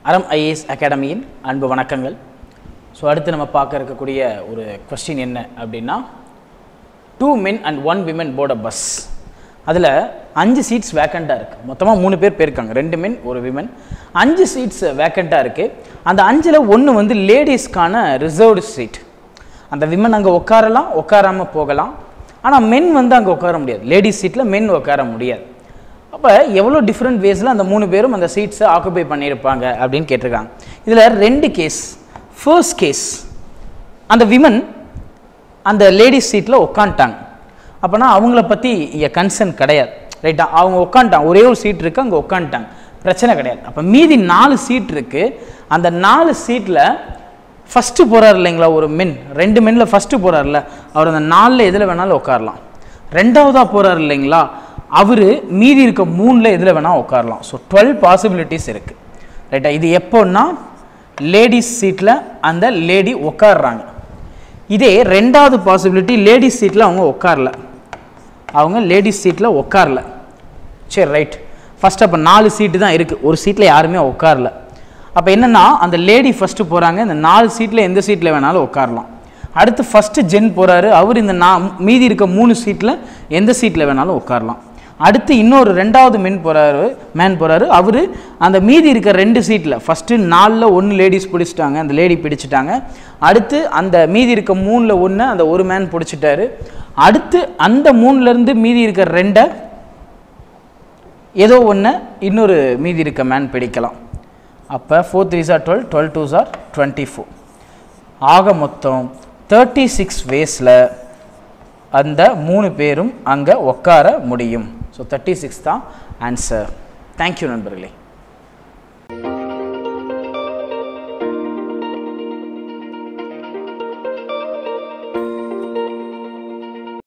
அறம் ஐஏஎஸ் அகாடமியின் அன்பு வணக்கங்கள் ஸோ அடுத்து நம்ம பார்க்க இருக்கக்கூடிய ஒரு கொஸ்டின் என்ன அப்படின்னா two men and one women board bus அதில் அஞ்சு சீட்ஸ் வேக்கண்ட்டாக இருக்குது மொத்தமாக மூணு பேர் போயிருக்காங்க ரெண்டு men ஒரு விமன் அஞ்சு சீட்ஸ் வேக்கண்ட்டாக இருக்குது அந்த அஞ்சில் ஒன்று வந்து லேடிஸ்க்கான ரிசர்வ்டு சீட் அந்த விமன் அங்கே உட்காரலாம் உட்காராம போகலாம் ஆனால் மென் வந்து அங்கே உட்கார முடியாது லேடிஸ் சீட்டில் மென் உட்கார முடியாது அப்போ எவ்வளோ டிஃப்ரெண்ட் வேஸில் அந்த மூணு பேரும் அந்த சீட்ஸை ஆக்குபை பண்ணியிருப்பாங்க அப்படின்னு கேட்டிருக்காங்க இதில் ரெண்டு கேஸ் ஃபர்ஸ்ட் கேஸ் அந்த விமன் அந்த லேடிஸ் சீட்டில் உட்காந்துட்டாங்க அப்போனா அவங்கள பற்றி இங்கே கன்சர்ன் கிடையாது ரைட்டா அவங்க உட்காந்துட்டாங்க ஒரே ஒரு சீட் இருக்குது அங்கே உட்காந்துட்டாங்க பிரச்சனை கிடையாது அப்போ மீதி நாலு சீட் இருக்குது அந்த நாலு சீட்டில் ஃபஸ்ட்டு போகிறார் இல்லைங்களா ஒரு மென் ரெண்டு மென்னில் ஃபஸ்ட்டு போகிறார்ல அவர் அந்த நாலில் எதில் வேணாலும் உட்காரலாம் ரெண்டாவதாக போகிறார் இல்லைங்களா அவர் மீதி இருக்க மூணில் எதில் வேணால் உட்காரலாம் ஸோ டுவெல் பாசிபிலிட்டிஸ் இருக்குது ரைட்டா இது எப்போன்னா லேடிஸ் சீட்டில் அந்த லேடி உட்காடுறாங்க இதே ரெண்டாவது பாசிபிலிட்டி லேடிஸ் சீட்டில் அவங்க உட்காரல அவங்க லேடிஸ் சீட்டில் உட்காரல சரி ரைட் ஃபஸ்ட் அப்போ நாலு சீட்டு தான் இருக்குது ஒரு சீட்டில் யாருமே உட்காரல அப்போ என்னென்னா அந்த லேடி ஃபஸ்ட்டு போகிறாங்க இந்த நாலு சீட்டில் எந்த சீட்டில் வேணாலும் உட்காரலாம் அடுத்து ஃபஸ்ட்டு ஜென் போகிறாரு அவர் இந்த நா மீதி இருக்க மூணு சீட்டில் எந்த சீட்டில் வேணாலும் உட்காரலாம் அடுத்து இன்னொரு ரெண்டாவது மென் போகிறாரு மேன் போகிறாரு அவர் அந்த மீதி இருக்க ரெண்டு சீட்டில் ஃபஸ்ட்டு நாலில் ஒன்று லேடிஸ் பிடிச்சிட்டாங்க அந்த லேடி பிடிச்சிட்டாங்க அடுத்து அந்த மீதி இருக்க மூணில் ஒன்று அந்த ஒரு மேன் பிடிச்சிட்டாரு அடுத்து அந்த மூணுலேருந்து மீதி இருக்க ரெண்டை ஏதோ ஒன்று இன்னொரு மீதி இருக்க மேன் பிடிக்கலாம் அப்போ four three sir twelve twelve two sir twenty four ஆக மொத்தம் தேர்ட்டி சிக்ஸ் வேஸில் அந்த மூணு பேரும் அங்கே உட்கார முடியும் ஸோ தேர்ட்டி சிக்ஸ் தான் ஆன்சர் தேங்க்யூ நண்பர்களே